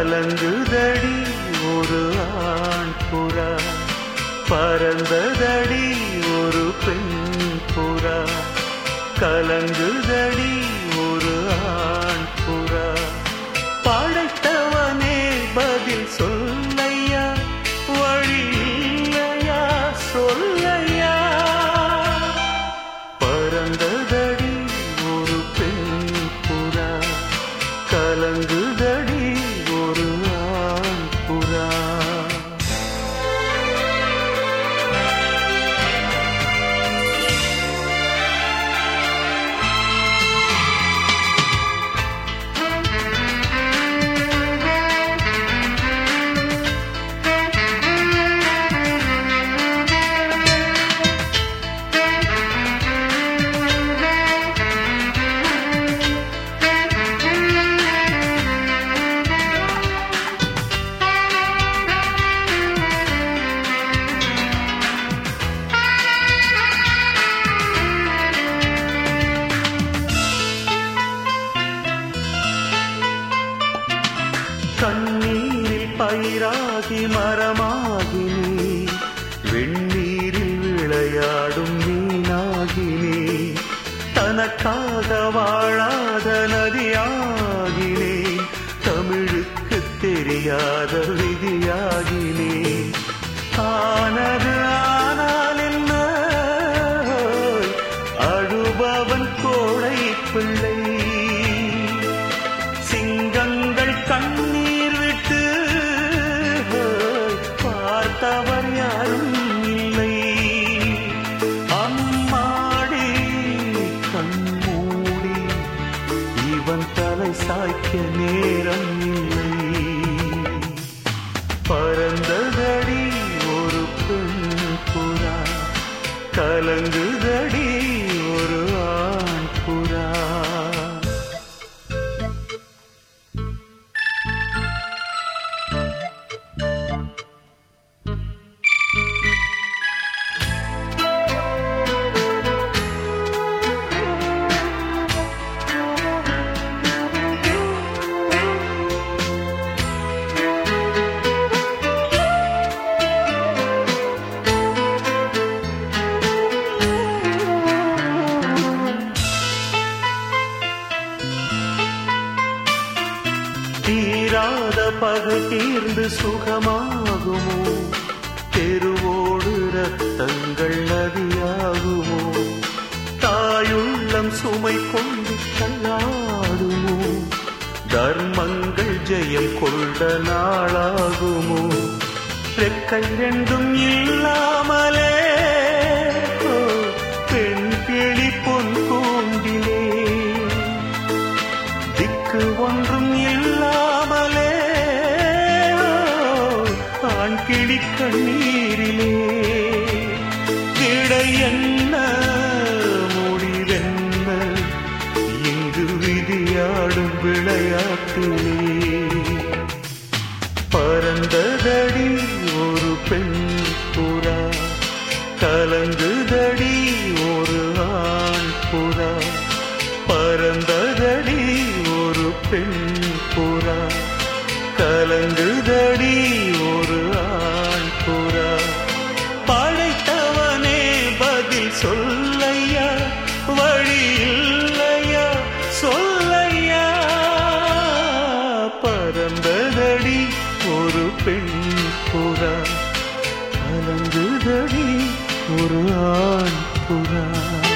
கலங்குதடி ஒரு ஆண் புறா பறந்ததடி ஒரு பெண் புறா கலங்குதடி ஒரு ஆண் புறா படைத்தவனே பதில் சொல்லையா வழி இல்லையா சொல்லையா பறந்ததடி ஒரு பெண் புறா கலங்குதடி ஒரு ஆண் புறா கண்ணீரில் பயிராகி மரமாகி நீ வெண்ணீரில் விளையாடும் மீனாகி நீ தனக்காக வாழாத நதியாகினே தமிழுக்கு தெரியாத விதியாகினே ஆனது ஆனால் என்ன அழுபவன் கோழை பிள்ளை சிங்கங்கள் கண்ணீர் விட்டு பார்த்தவர் யாரும் இல்லை அம்மாடி கண்மூடி இவன் தலை சாய்க்க நேரம் இல்லை பறந்ததடி ஒரு பெண் புறா கலங்குதடி ஒரு ஆண் புறா தீராத பகை தீர்ந்து சுகமாகுமோ தெருவோடு ரத்தங்கள் நதியாகுமோ தாயுள்ளம் சுமை கொண்டு தள்ளாடுமோ தர்மங்கள் ஜெயம் கொண்ட நாளாகுமோ ரெக்கை ரெண்டும் இல்லாமலே ஓ, பெண் கிளி பொன் கூண்டிலே திக்கு ஒன்றும் இல்லாமலே ஆண் கிளி கண்ணீரிலே கிடை என்ன முடிவென்ன இங்கு விதியாடும் விளையாட்டிலே பறந்ததடி ஒரு பெண் புறா கலங்குதடி ஒரு ஆண் புறா பறந்ததடி ஒரு பெண் புறா கலங்குதடி ஒரு ஆண் புறா படைத்தவனே பதில் சொல்லையா வழி இல்லையா சொல்லையா பறந்ததடி ஒரு பெண் புறா கலங்குதடி ஒரு ஆண் புறா